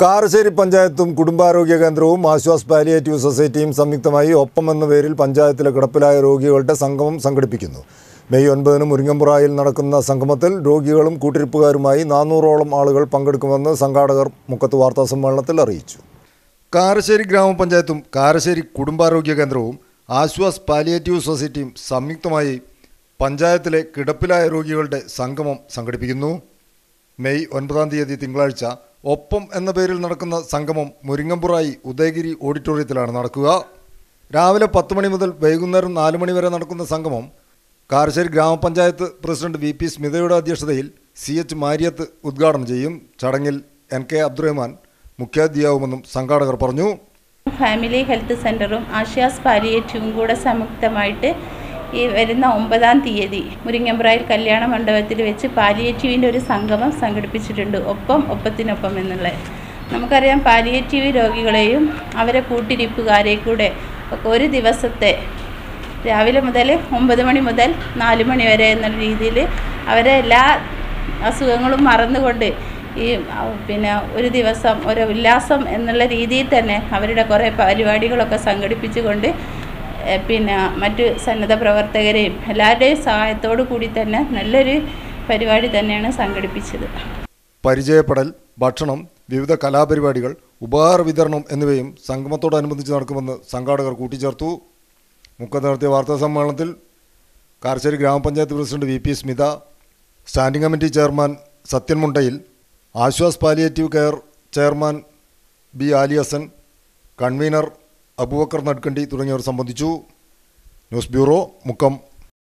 കാരശ്ശേരി പഞ്ചായത്തും കുടുംബാരോഗ്യ കേന്ദ്രവും ആശ്വാസ് പാലിയേറ്റീവ് സൊസൈറ്റിയും സംയുക്തമായി ഒപ്പം എന്ന പേരിൽ പഞ്ചായത്തിലെ കിടപ്പിലായ രോഗികളുടെ സംഗമം സംഘടിപ്പിക്കുന്നു മെയ് ഒൻപതിന് മുരിങ്ങമ്പുറായിൽ നടക്കുന്ന സംഗമത്തിൽ രോഗികളും കൂട്ടിരിപ്പുകാരുമായി നാനൂറോളം ആളുകൾ പങ്കെടുക്കുമെന്ന് സംഘാടകർ മുക്കത്ത് വാർത്താ സമ്മേളനത്തിൽ അറിയിച്ചു കാരശ്ശേരി ഗ്രാമപഞ്ചായത്തും കാരശ്ശേരി കുടുംബാരോഗ്യ കേന്ദ്രവും ആശ്വാസ് പാലിയേറ്റീവ് സൊസൈറ്റിയും സംയുക്തമായി പഞ്ചായത്തിലെ കിടപ്പിലായ രോഗികളുടെ സംഗമം സംഘടിപ്പിക്കുന്നു മെയ് ഒൻപതാം തീയതി തിങ്കളാഴ്ച ഒപ്പം എന്ന പേരിൽ നടക്കുന്ന സംഗമം മുരിങ്ങമ്പുറായി ഉദയഗിരി ഓഡിറ്റോറിയത്തിലാണ് നടക്കുക രാവിലെ പത്ത് മണി മുതൽ വൈകുന്നേരം നാല് മണി വരെ നടക്കുന്ന സംഗമം കാരശ്ശേരി ഗ്രാമപഞ്ചായത്ത് പ്രസിഡന്റ് വി പി സ്മിതയുടെ അധ്യക്ഷതയിൽ സി എച്ച് മാരിയത്ത് ഉദ്ഘാടനം ചെയ്യും ചടങ്ങിൽ എൻ കെ അബ്ദുറഹ്മാൻ മുഖ്യാതിഥിയാവുമെന്നും സംഘാടകർ പറഞ്ഞു ഫാമിലി ഹെൽത്ത് സെൻ്ററും ആശ്വാസ് പാലിയേറ്റീവും കൂടെ സംയുക്തമായിട്ട് ഈ വരുന്ന ഒമ്പതാം തീയതി മുരിങ്ങമ്പ്രായിൽ കല്യാണ മണ്ഡപത്തിൽ വെച്ച് പാലിയേറ്റീവിൻ്റെ ഒരു സംഗമം സംഘടിപ്പിച്ചിട്ടുണ്ട് ഒപ്പം ഒപ്പത്തിനൊപ്പം എന്നുള്ള നമുക്കറിയാം പാലിയേറ്റീവ് രോഗികളെയും അവരെ കൂട്ടിരിപ്പുകാരെ കൂടെ ഒക്കെ ഒരു ദിവസത്തെ രാവിലെ മുതൽ ഒമ്പത് മണി മുതൽ നാല് മണി വരെ എന്നുള്ള രീതിയിൽ അവരെ എല്ലാ അസുഖങ്ങളും മറന്നുകൊണ്ട് ഈ ആ, പിന്നെ ഒരു ദിവസം ഒരു ഉല്ലാസം എന്നുള്ള രീതിയിൽ തന്നെ അവരുടെ കുറേ പരിപാടികളൊക്കെ സംഘടിപ്പിച്ചുകൊണ്ട് ഏ, പിന്നെ മറ്റ് സന്നദ്ധ പ്രവർത്തകരെയും എല്ലാവരുടെയും സഹായത്തോടു കൂടി തന്നെ നല്ലൊരു പരിപാടി തന്നെയാണ് സംഘടിപ്പിച്ചത് പരിചയപ്പെടൽ ഭക്ഷണം വിവിധ കലാപരിപാടികൾ ഉപഹാര വിതരണം എന്നിവയും സംഗമത്തോടനുബന്ധിച്ച് നടക്കുമെന്ന് സംഘാടകർ കൂട്ടിച്ചേർത്തു മുക്കത്ത് നടത്തിയ വാർത്താ സമ്മേളനത്തിൽ Karassery gramapanchayat president V P Smitha standing committee chairman Sathyan Mundayil Aswas palliative care chairman B Ali Hassan convener Aboobacker Nadkandi തുടങ്ങിയവർ സംബന്ധിച്ചു ന്യൂസ് ബ്യൂറോ മുക്കം